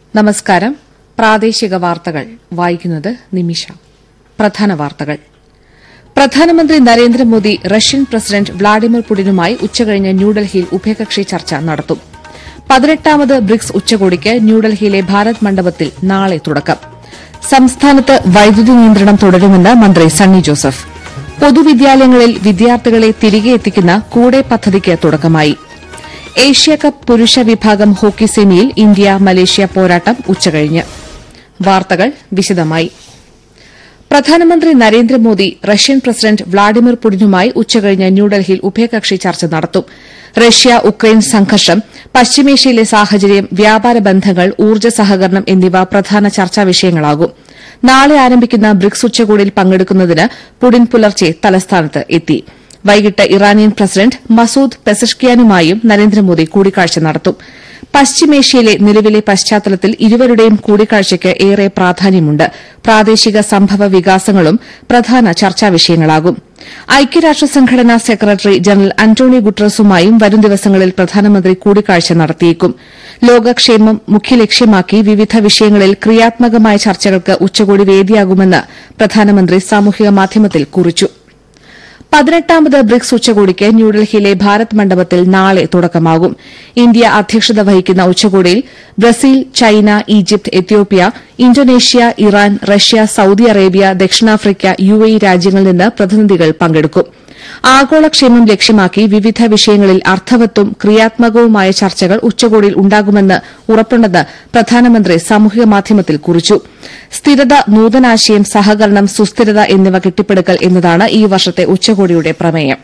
നമസ്കാരം പ്രാദേശിക വാർത്തകൾ വായിക്കുന്നത് നിമിഷ പ്രധാന വാർത്തകൾ പ്രധാനമന്ത്രി നരേന്ദ്രമോദി റഷ്യൻ പ്രസിഡന്റ് വ്ളാഡിമിർ പുടിനുമായി ഉച്ചകഴിഞ്ഞ് ന്യൂഡൽഹിയിൽ ഉഭയകക്ഷി ചർച്ച നടത്തും പതിനെട്ടാമത് ബ്രിക്സ് ഉച്ചകോടിക്ക് ന്യൂഡൽഹിയിലെ ഭാരത് മണ്ഡപത്തിൽ നാളെ തുടക്കം സംസ്ഥാനത്ത് വൈദ്യുതി നിയന്ത്രണം തുടരുമെന്ന് മന്ത്രി സണ്ണി ജോസഫ് പൊതുവിദ്യാലയങ്ങളിൽ വിദ്യാർത്ഥികളെ തിരികെ എത്തിക്കുന്ന കൂടെ പദ്ധതിക്ക് തുടക്കമായി ഏഷ്യാകപ്പ് പുരുഷ വിഭാഗം ഹോക്കി സെമിയിൽ ഇന്ത്യ മലേഷ്യ പോരാട്ടം ഉച്ചകഴിഞ്ഞ് വാർത്തകൾ വിശദമായി പ്രധാനമന്ത്രി നരേന്ദ്രമോദി റഷ്യൻ പ്രസിഡന്റ് വ്ളാഡിമിർ പുടിനുമായി ഉച്ചകഴിഞ്ഞ് ന്യൂഡൽഹിയിൽ ഉഭയകക്ഷി ചർച്ച നടത്തും റഷ്യ ഉക്രൈൻ സംഘർഷം പശ്ചിമേഷ്യയിലെ സാഹചര്യം വ്യാപാര ബന്ധങ്ങൾ ഊർജ്ജ സഹകരണം എന്നിവ പ്രധാന ചർച്ചാ വിഷയങ്ങളാകും നാളെ ആരംഭിക്കുന്ന ബ്രിക്സ് ഉച്ചകോടിയിൽ പങ്കെടുക്കുന്നതിന് പുടിൻ പുലർച്ചെ തലസ്ഥാനത്ത് എത്തി വൈകിട്ട് ഇറാനിയൻ പ്രസിഡന്റ് മസൂദ് പെസഷ്കിയാനുമായും നരേന്ദ്രമോദി കൂടിക്കാഴ്ച നടത്തും പശ്ചിമേഷ്യയിലെ നിലവിലെ പശ്ചാത്തലത്തിൽ ഇരുവരുടെയും കൂടിക്കാഴ്ചയ്ക്ക് ഏറെ പ്രാധാന്യമുണ്ട് പ്രാദേശിക സംഭവ വികാസങ്ങളും പ്രധാന ചർച്ചാ വിഷയങ്ങളാകും ഐക്യരാഷ്ട്ര സംഘടനാ സെക്രട്ടറി ജനറൽ അന്റോണിയോ ഗുട്ടറസുമായും വരും ദിവസങ്ങളിൽ പ്രധാനമന്ത്രി കൂടിക്കാഴ്ച നടത്തിയേക്കും ലോകക്ഷേമം മുഖ്യലക്ഷ്യമാക്കി വിവിധ വിഷയങ്ങളിൽ ക്രിയാത്മകമായ ചർച്ചകൾക്ക് ഉച്ചകോടി വേദിയാകുമെന്ന് പ്രധാനമന്ത്രി സാമൂഹിക മാധ്യമത്തിൽ കുറിച്ചു പതിനെട്ടാമത് ബ്രിക്സ് ഉച്ചകോടിക്ക് ന്യൂഡൽഹിയിലെ ഭാരത് മണ്ഡപത്തിൽ നാളെ തുടക്കമാകും ഇന്ത്യ അധ്യക്ഷത വഹിക്കുന്ന ഉച്ചകോടിയിൽ Brazil China Egypt Ethiopia Indonesia Iran Russia Saudi Arabia ദക്ഷിണാഫ്രിക്ക യുഎഇ രാജ്യങ്ങളിൽ നിന്ന് പ്രതിനിധികൾ പങ്കെടുക്കും ആഗോളക്ഷേമം ലക്ഷ്യമാക്കി വിവിധ വിഷയങ്ങളിൽ അർത്ഥവത്തും ക്രിയാത്മകവുമായ ചർച്ചകൾ ഉച്ചകോടിയിൽ ഉണ്ടാകുമെന്ന് ഉറപ്പുണ്ടെന്ന് പ്രധാനമന്ത്രി സാമൂഹിക മാധ്യമത്തിൽ കുറിച്ചു സ്ഥിരത നൂതനാശയം സഹകരണം സുസ്ഥിരത എന്നിവ കെട്ടിപ്പടുക്കൽ എന്നതാണ് ഈ വർഷത്തെ ഉച്ചകോടിയുടെ പ്രമേയം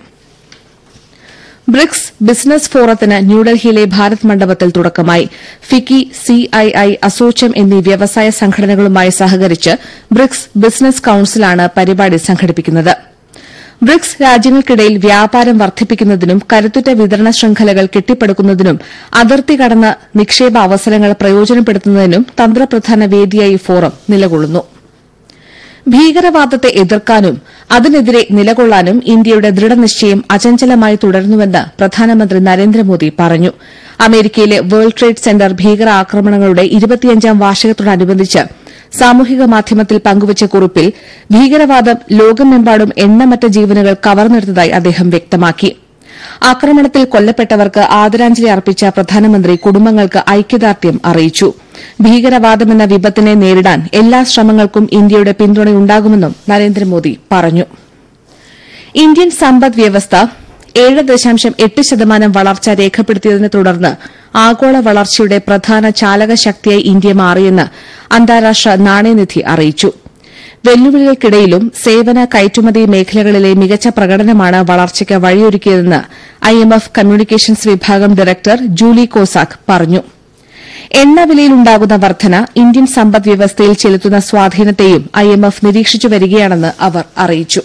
ബ്രിക്സ് ബിസിനസ് ഫോറത്തിന് ന്യൂഡൽഹിയിലെ ഭാരത് മണ്ഡപത്തിൽ തുടക്കമായി ഫിക്കി സിഐഐ അസോച്ചം എന്നീ വ്യവസായ സംഘടനകളുമായി സഹകരിച്ച് ബ്രിക്സ് ബിസിനസ് കൌൺസിലാണ് പരിപാടി സംഘടിപ്പിക്കുന്നത് ബ്രിക്സ് രാജ്യങ്ങൾക്കിടയിൽ വ്യാപാരം വർദ്ധിപ്പിക്കുന്നതിനും കരുത്തുറ്റ വിതരണ ശൃംഖലകൾ കെട്ടിപ്പടുക്കുന്നതിനും അതിർത്തി കടന്ന നിക്ഷേപ അവസരങ്ങൾ പ്രയോജനപ്പെടുത്തുന്നതിനും തന്ത്രപ്രധാന വേദിയായി ഫോറം നിലകൊള്ളുന്നു ഭീകരവാദത്തെ എതിർക്കാനും അതിനെതിരെ നിലകൊള്ളാനും ഇന്ത്യയുടെ ദൃഢനിശ്ചയം അചഞ്ചലമായി തുടരുന്നുവെന്ന് പ്രധാനമന്ത്രി നരേന്ദ്രമോദി പറഞ്ഞു അമേരിക്കയിലെ വേൾഡ് ട്രേഡ് സെന്റർ ഭീകരാക്രമണങ്ങളുടെ ഇരുപത്തിയഞ്ചാം വാർഷികത്തോടനുബന്ധിച്ച് സാമൂഹിക മാധ്യമത്തിൽ പങ്കുവച്ച കുറിപ്പിൽ ഭീകരവാദം ലോകമെമ്പാടും എണ്ണമറ്റ ജീവനുകൾ കവർന്നെടുത്തതായി അദ്ദേഹം വ്യക്തമാക്കി ആക്രമണത്തിൽ കൊല്ലപ്പെട്ടവർക്ക് ആദരാഞ്ജലി അർപ്പിച്ച പ്രധാനമന്ത്രി കുടുംബങ്ങൾക്ക് ഐക്യദാർഢ്യം അറിയിച്ചു ഭീകരവാദമെന്ന വിപത്തിനെ നേരിടാൻ എല്ലാ ശ്രമങ്ങൾക്കും ഇന്ത്യയുടെ പിന്തുണയുണ്ടാകുമെന്നും നരേന്ദ്രമോദി പറഞ്ഞു ഇന്ത്യൻ സമ്പദ് വ്യവസ്ഥ ഏഴ് ദശാംശം എട്ട് ശതമാനം വളർച്ച രേഖപ്പെടുത്തിയതിനെ തുടർന്ന് ആഗോള വളർച്ചയുടെ പ്രധാന ചാലകശക്തിയായി ഇന്ത്യ മാറിയെന്ന് അന്താരാഷ്ട്ര നാണയനിധി അറിയിച്ചു വെല്ലുവിളികൾക്കിടയിലും സേവന കയറ്റുമതി മേഖലകളിലെ മികച്ച പ്രകടനമാണ് വളർച്ചയ്ക്ക് വഴിയൊരുക്കിയതെന്ന് ഐഎംഎഫ് കമ്മ്യൂണിക്കേഷൻസ് വിഭാഗം ഡയറക്ടർ ജൂലി കോസാക് പറഞ്ഞു എണ്ണവിലയിലുണ്ടാകുന്ന വർധന ഇന്ത്യൻ സമ്പദ് വ്യവസ്ഥയിൽ ചെലുത്തുന്ന സ്വാധീനത്തെയും ഐഎംഎഫ് നിരീക്ഷിച്ചു വരികയാണെന്ന് അവർ അറിയിച്ചു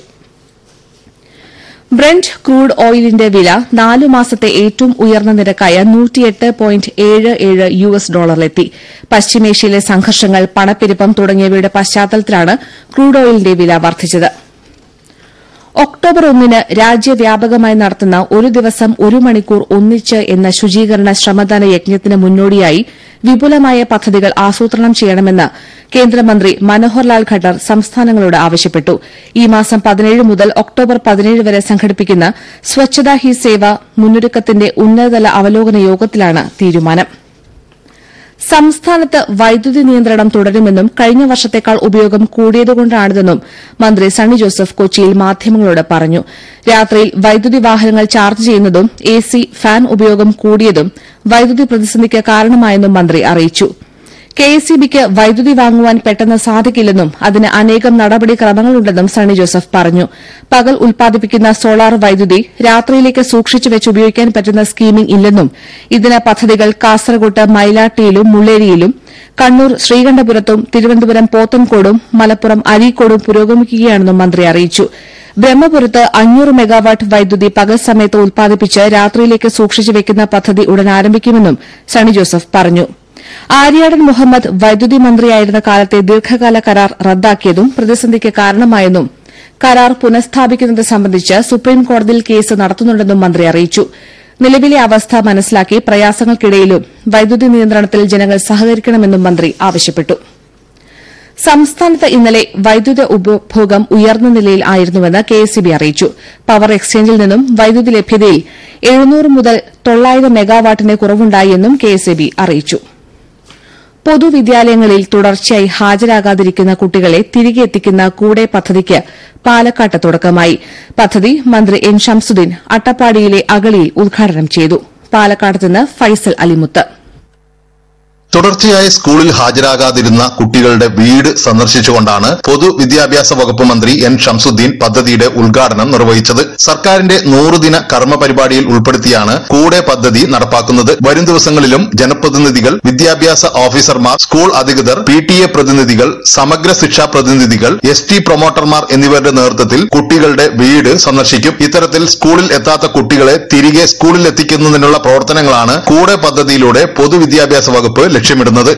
ബ്രന്റ് ക്രൂഡ് ഓയിലിന്റെ വില നാലു മാസത്തെ ഏറ്റവും ഉയർന്ന നിരക്കായ നൂറ്റിയെട്ട് പോയിന്റ് ഏഴ് ഏഴ് യു എസ് ഡോളറിലെത്തി പശ്ചിമേഷ്യയിലെ സംഘർഷങ്ങൾ പണപ്പെരുപ്പം തുടങ്ങിയവയുടെ പശ്ചാത്തലത്തിലാണ് ക്രൂഡ് ഓയിലിന്റെ വില വർദ്ധിച്ചത് ഒക്ടോബർ ഒന്നിന് രാജ്യവ്യാപകമായി നടത്തുന്ന ഒരു ദിവസം ഒരു മണിക്കൂർ ഒന്നിച്ച് എന്ന ശുചീകരണ ശ്രമദാന യജ്ഞത്തിന് മുന്നോടിയായി വിപുലമായ പദ്ധതികൾ ആസൂത്രണം ചെയ്യണമെന്ന് കേന്ദ്രമന്ത്രി മനോഹർലാൽ ഖട്ടർ സംസ്ഥാനങ്ങളോട് ആവശ്യപ്പെട്ടു ഈ മാസം പതിനേഴ് മുതൽ ഒക്ടോബർ പതിനേഴ് വരെ സംഘടിപ്പിക്കുന്ന സ്വച്ഛതാ ഹി സേവ മുന്നൊരുക്കത്തിന്റെ ഉന്നതതല അവലോകന യോഗത്തിലാണ് തീരുമാനം സംസ്ഥാനത്ത് വൈദ്യുതി നിയന്ത്രണം തുടരുമെന്നും കഴിഞ്ഞ വർഷത്തേക്കാൾ ഉപയോഗം കൂടിയതുകൊണ്ടാണിതെന്നും മന്ത്രി സണ്ണി ജോസഫ് കൊച്ചിയിൽ മാധ്യമങ്ങളോട് പറഞ്ഞു രാത്രിയിൽ വൈദ്യുതി വാഹനങ്ങൾ ചാർജ് ചെയ്യുന്നതും എസി ഫാൻ ഉപയോഗം കൂടിയതും വൈദ്യുതി പ്രതിസന്ധിക്ക് കാരണമായെന്നും മന്ത്രി അറിയിച്ചു കെഎസ്ഇബിക്ക് വൈദ്യുതി വാങ്ങുവാൻ പെട്ടെന്ന് സാധിക്കില്ലെന്നും അതിന് അനേകം നടപടിക്രമങ്ങളുണ്ടെന്നും സണ്ണി ജോസഫ് പറഞ്ഞു പകൽ ഉൽപ്പാദിപ്പിക്കുന്ന സോളാർ വൈദ്യുതി രാത്രിയിലേക്ക് സൂക്ഷിച്ചു വെച്ച് ഉപയോഗിക്കാൻ പറ്റുന്ന സ്കീമിംഗ് ഇല്ലെന്നും ഇതിന് പദ്ധതികൾ കാസർകോട്ട് മൈലാട്ടിയിലും മുള്ളേരിയിലും കണ്ണൂർ ശ്രീകണ്ഠപുരത്തും തിരുവനന്തപുരം പോത്തൻകോടും മലപ്പുറം അരീക്കോടും പുരോഗമിക്കുകയാണെന്നും മന്ത്രി അറിയിച്ചു ബ്രഹ്മപുരത്ത് അഞ്ഞൂറ് മെഗാവാട്ട് വൈദ്യുതി പകൽ സമയത്ത് ഉൽപ്പാദിപ്പിച്ച് രാത്രിയിലേക്ക് സൂക്ഷിച്ചു വെക്കുന്ന പദ്ധതി ഉടൻ ആരംഭിക്കുമെന്നും സണ്ണി ജോസഫ് പറഞ്ഞു ആര്യാടൻ മുഹമ്മദ് വൈദ്യുതി മന്ത്രിയായിരുന്ന കാലത്തെ ദീർഘകാല കരാർ റദ്ദാക്കിയതും പ്രതിസന്ധിക്ക് കാരണമായെന്നും കരാർ പുനഃസ്ഥാപിക്കുന്നത് സംബന്ധിച്ച് സുപ്രീംകോടതിയിൽ കേസ് നടത്തുന്നുണ്ടെന്നും മന്ത്രി അറിയിച്ചു നിലവിലെ അവസ്ഥ മനസ്സിലാക്കി പ്രയാസങ്ങൾക്കിടയിലും വൈദ്യുതി നിയന്ത്രണത്തിൽ ജനങ്ങൾ സഹകരിക്കണമെന്നും മന്ത്രി ആവശ്യപ്പെട്ടു സംസ്ഥാനത്ത് ഇന്നലെ വൈദ്യുത ഉപഭോഗം ഉയർന്ന നിലയിൽ ആയിരുന്നുവെന്ന് കെഎസ്ഇബി അറിയിച്ചു പവർ എക്സ്ചേഞ്ചിൽ നിന്നും വൈദ്യുതി ലഭ്യതയിൽ എഴുന്നൂറ് മുതൽ തൊള്ളായിരം മെഗാവാട്ടിന്റെ കുറവുണ്ടായെന്നും കെഎസ്ഇബി അറിയിച്ചു പൊതുവിദ്യാലയങ്ങളിൽ തുടർച്ചയായി ഹാജരാകാതിരിക്കുന്ന കുട്ടികളെ തിരികെ എത്തിക്കുന്ന കൂടെ പദ്ധതിക്ക് പാലക്കാട്ട് തുടക്കമായി പദ്ധതി മന്ത്രി എൻ ഷംസുദ്ദീൻ അട്ടപ്പാടിയിലെ അഗളിയിൽ ഉദ്ഘാടനം ചെയ്തു പാലക്കാട് നിന്ന് ഫൈസൽ അലിമുത്ത് തുടർച്ചയായി സ്കൂളിൽ ഹാജരാകാതിരുന്ന കുട്ടികളുടെ വീട് സന്ദർശിച്ചുകൊണ്ടാണ് പൊതുവിദ്യാഭ്യാസ വകുപ്പ് മന്ത്രി എൻ ഷംസുദ്ദീൻ പദ്ധതിയുടെ ഉദ്ഘാടനം നിർവഹിച്ചത് സർക്കാരിന്റെ നൂറുദിന കർമ്മ പരിപാടിയിൽ ഉൾപ്പെടുത്തിയാണ് കൂടെ പദ്ധതി നടപ്പാക്കുന്നത് വരും ദിവസങ്ങളിലും ജനപ്രതിനിധികൾ വിദ്യാഭ്യാസ ഓഫീസർമാർ സ്കൂൾ അധികൃതർ പി ടി എ പ്രതിനിധികൾ സമഗ്ര ശിക്ഷാ പ്രതിനിധികൾ എസ് ടി പ്രൊമോട്ടർമാർ എന്നിവരുടെ നേതൃത്വത്തിൽ കുട്ടികളുടെ വീട് സന്ദർശിക്കും ഇത്തരത്തിൽ സ്കൂളിൽ എത്താത്ത കുട്ടികളെ തിരികെ സ്കൂളിൽ എത്തിക്കുന്നതിനുള്ള പ്രവർത്തനങ്ങളാണ് കൂടെ പദ്ധതിയിലൂടെ പൊതുവിദ്യാഭ്യാസ വകുപ്പ് ലക്ഷ്യമിടുന്നത്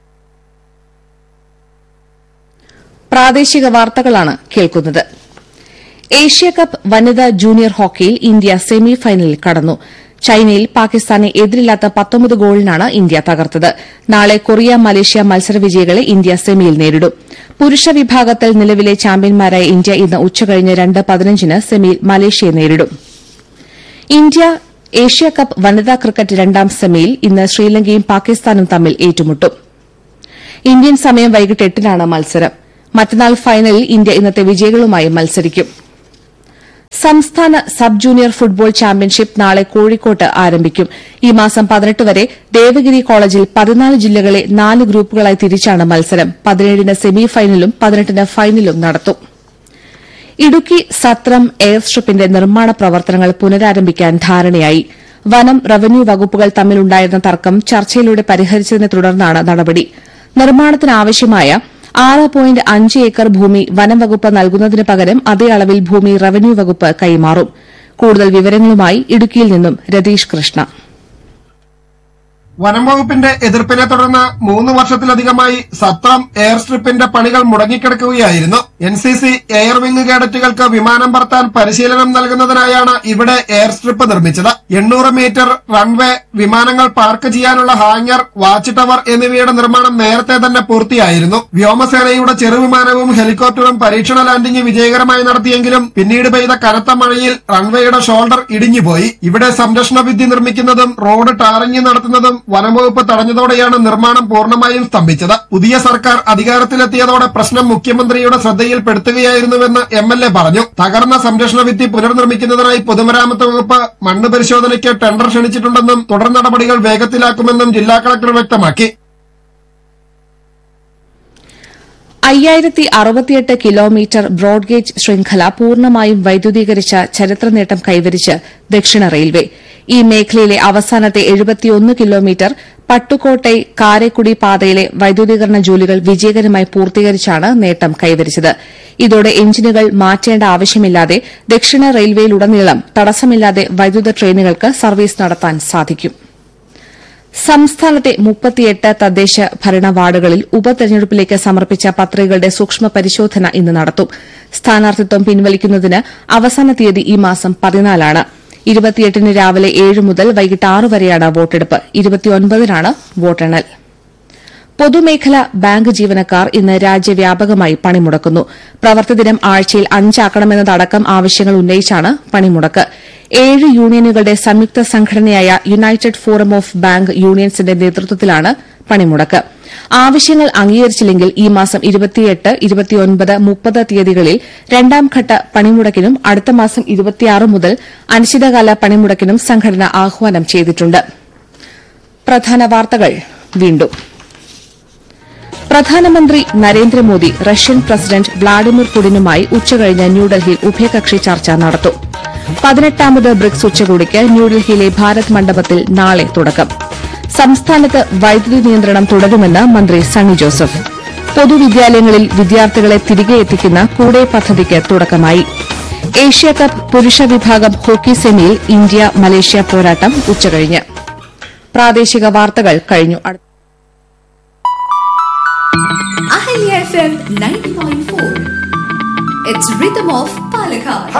പ്രാദേശിക വാർത്തകളാണ് കേൾക്കുന്നത് ഏഷ്യ കപ്പ് വനിതാ ജൂനിയർ ഹോക്കിയിൽ ഇന്ത്യ സെമി ഫൈനലിൽ കടന്നു ചൈനയിൽ പാകിസ്ഥാനെ എതിരില്ലാത്ത പത്തൊമ്പത് ഗോളിനാണ് ഇന്ത്യ തകർത്തത് നാളെ കൊറിയ മലേഷ്യ മത്സര വിജയികളെ ഇന്ത്യ സെമിയിൽ നേരിടും പുരുഷ വിഭാഗത്തിൽ നിലവിലെ ചാമ്പ്യന്മാരായ ഇന്ത്യ ഇന്ന് ഉച്ചകഴിഞ്ഞ് രണ്ട് പതിനഞ്ചിന് സെമിയിൽ മലേഷ്യയെ നേരിടും ഇന്ത്യ ഏഷ്യ കപ്പ് വനിതാ ക്രിക്കറ്റ് രണ്ടാം സെമിയിൽ ഇന്ന് ശ്രീലങ്കയും പാകിസ്ഥാനും തമ്മിൽ ഏറ്റുമുട്ടും ഇന്ത്യൻ സമയം വൈകിട്ട് എട്ടിനാണ് മത്സരം മറ്റന്നാൾ ഫൈനലിൽ ഇന്ത്യ ഇന്നത്തെ വിജയികളുമായി മത്സരിക്കും സംസ്ഥാന സബ് ജൂനിയർ ഫുട്ബോൾ ചാമ്പ്യൻഷിപ്പ് നാളെ കോഴിക്കോട്ട് ആരംഭിക്കും ഈ മാസം പതിനെട്ട് വരെ ദേവഗിരി കോളേജിൽ പതിനാല് ജില്ലകളെ നാല് ഗ്രൂപ്പുകളായി തിരിച്ചാണ് മത്സരം പതിനേഴിന് സെമി ഫൈനലും പതിനെട്ടിന് ഫൈനലും നടത്തും ഇടുക്കി സത്രം എയർ സ്ട്രിപ്പിന്റെ നിർമ്മാണ പ്രവർത്തനങ്ങൾ പുനരാരംഭിക്കാൻ ധാരണയായി വനം റവന്യൂ വകുപ്പുകൾ തമ്മിലുണ്ടായിരുന്ന തർക്കം ചർച്ചയിലൂടെ പരിഹരിച്ചതിനെ തുടർന്നാണ് നടപടി നിർമ്മാണത്തിനാവശ്യമായ ആറ് പോയിന്റ് അഞ്ച് ഏക്കർ ഭൂമി വനം വകുപ്പ് നൽകുന്നതിന് പകരം അതേ അളവിൽ ഭൂമി റവന്യൂ വകുപ്പ് കൈമാറും കൂടുതൽ വിവരങ്ങളുമായി ഇടുക്കിയിൽ നിന്നും രതീഷ് കൃഷ്ണ വനം വകുപ്പിന്റെ എതിർപ്പിനെ തുടർന്ന് മൂന്ന് വർഷത്തിലധികമായി സത്രം എയർ സ്ട്രിപ്പിന്റെ പണികൾ മുടങ്ങിക്കിടക്കുകയായിരുന്നു N C C air wing കേഡറ്റുകൾക്ക് വിമാനം പറത്താൻ പരിശീലനം നൽകുന്നതിനായാണ് ഇവിടെ എയർ സ്ട്രിപ്പ് നിർമ്മിച്ചത് എണ്ണൂറ് മീറ്റർ റൺവേ വിമാനങ്ങൾ പാർക്ക് ചെയ്യാനുള്ള ഹാങ്ങർ വാച്ച് ടവർ എന്നിവയുടെ നിർമ്മാണം നേരത്തെ തന്നെ പൂർത്തിയായിരുന്നു വ്യോമസേനയുടെ ചെറുവിമാനവും ഹെലികോപ്റ്ററും പരീക്ഷണ ലാൻഡിംഗ് വിജയകരമായി നടത്തിയെങ്കിലും പിന്നീട് പെയ്ത കനത്ത മഴയിൽ റൺവേയുടെ ഷോൾഡർ ഇടിഞ്ഞുപോയി ഇവിടെ സംരക്ഷണ ഭിത്തി നിർമ്മിക്കുന്നതും റോഡ് ടാറിംഗ് നടത്തുന്നതും വനംവകുപ്പ് തടഞ്ഞതോടെയാണ് നിർമ്മാണം പൂർണ്ണമായും സ്തംഭിച്ചത് പുതിയ സർക്കാർ അധികാരത്തിലെത്തിയതോടെ പ്രശ്നം മുഖ്യമന്ത്രിയുടെ ശ്രദ്ധയിൽപ്പെടുത്തുകയായിരുന്നുവെന്ന് എം എൽ എ പറഞ്ഞു തകർന്ന സംരക്ഷണ ഭിത്തി പുനർനിർമ്മിക്കുന്നതിനായി പൊതുമരാമത്ത് വകുപ്പ് മണ്ണ് പരിശോധനയ്ക്ക് ടെൻഡർ ക്ഷണിച്ചിട്ടുണ്ടെന്നും തുടർ നടപടികൾ വേഗത്തിലാക്കുമെന്നും ജില്ലാ കളക്ടർ വ്യക്തമാക്കി അയ്യായിരത്തി അറുപത്തിയെട്ട് കിലോമീറ്റർ ബ്രോഡ്ഗേജ് ശൃംഖല പൂർണ്ണമായും വൈദ്യുതീകരിച്ച ചരിത്ര നേട്ടം കൈവരിച്ച് ദക്ഷിണ റെയിൽവേ ഈ മേഖലയിലെ അവസാനത്തെ എഴുപത്തിയൊന്ന് കിലോമീറ്റർ പട്ടുകോട്ടൈ കാരക്കുടി പാതയിലെ വൈദ്യുതീകരണ ജോലികൾ വിജയകരമായി പൂർത്തീകരിച്ചാണ് നേട്ടം കൈവരിച്ചത് ഇതോടെ എഞ്ചിനുകൾ മാറ്റേണ്ട ആവശ്യമില്ലാതെ ദക്ഷിണ റെയിൽവേയിലുടനീളം തടസ്സമില്ലാതെ വൈദ്യുത ട്രെയിനുകൾക്ക് സർവീസ് നടത്താൻ സാധിക്കും സംസ്ഥാനത്തെ മുപ്പത്തിയെട്ട് തദ്ദേശ ഭരണ വാർഡുകളിൽ ഉപതെരഞ്ഞെടുപ്പിലേക്ക് സമർപ്പിച്ച പത്രികകളുടെ സൂക്ഷ്മ പരിശോധന ഇന്ന് നടത്തും സ്ഥാനാർത്ഥിത്വം പിൻവലിക്കുന്നതിന് അവസാന തീയതി ഈ മാസം പതിനാലാണ് ഇരുപത്തിയെട്ടിന് രാവിലെ ഏഴ് മുതൽ വൈകിട്ട് ആറ് വരെയാണ് വോട്ടെടുപ്പ് ഇരുപത്തിയൊൻപതിനാണ് വോട്ടെണ്ണൽ പൊതുമേഖലാ ബാങ്ക് ജീവനക്കാർ ഇന്ന് രാജ്യവ്യാപകമായി പണിമുടക്കുന്നു പ്രവൃത്തിദിനം ആഴ്ചയിൽ അഞ്ചാക്കണമെന്നതടക്കം ആവശ്യങ്ങൾ ഉന്നയിച്ചാണ് പണിമുടക്ക് ഏഴ് യൂണിയനുകളുടെ സംയുക്ത സംഘടനയായ യുണൈറ്റഡ് ഫോറം ഓഫ് ബാങ്ക് യൂണിയൻസിന്റെ നേതൃത്വത്തിലാണ് പണിമുടക്ക് ആവശ്യങ്ങൾ അംഗീകരിച്ചില്ലെങ്കിൽ ഈ മാസം ഇരുപത്തിയെട്ട് ഇരുപത്തിയൊൻപത് മുപ്പത് തീയതികളിൽ രണ്ടാംഘട്ട പണിമുടക്കിനും അടുത്ത മാസം ഇരുപത്തിയാറ് മുതൽ അനിശ്ചിതകാല പണിമുടക്കിനും സംഘടന ആഹ്വാനം ചെയ്തിട്ടുണ്ട് പ്രധാന വാർത്തകൾ വീണ്ടും പ്രധാനമന്ത്രി നരേന്ദ്രമോദി റഷ്യൻ പ്രസിഡന്റ് വ്ളാഡിമിർ പുടിനുമായി ഉച്ചകഴിഞ്ഞ് ന്യൂഡൽഹിയിൽ ഉഭയകക്ഷി ചർച്ച നടത്തും പതിനെട്ടാമത് ബ്രിക്സ് ഉച്ചകോടിക്ക് ന്യൂഡൽഹിയിലെ ഭാരത് മണ്ഡപത്തിൽ നാളെ തുടക്കം സംസ്ഥാനത്ത് വൈദ്യുതി നിയന്ത്രണം തുടരുമെന്ന് മന്ത്രി സണ്ണി ജോസഫ് പൊതുവിദ്യാലയങ്ങളിൽ വിദ്യാർത്ഥികളെ തിരികെ എത്തിക്കുന്ന കൂടെ പദ്ധതിക്ക് തുടക്കമായി ഏഷ്യ കപ്പ് പുരുഷ വിഭാഗം ഹോക്കി സെമിയിൽ ഇന്ത്യ മലേഷ്യ പോരാട്ടം ഉച്ചകഴിഞ്ഞ് പ്രാദേശിക വാർത്തകൾ കഴിഞ്ഞു അടുത്ത Ahilya FM 90.4. It's Rhythm of Palakkad.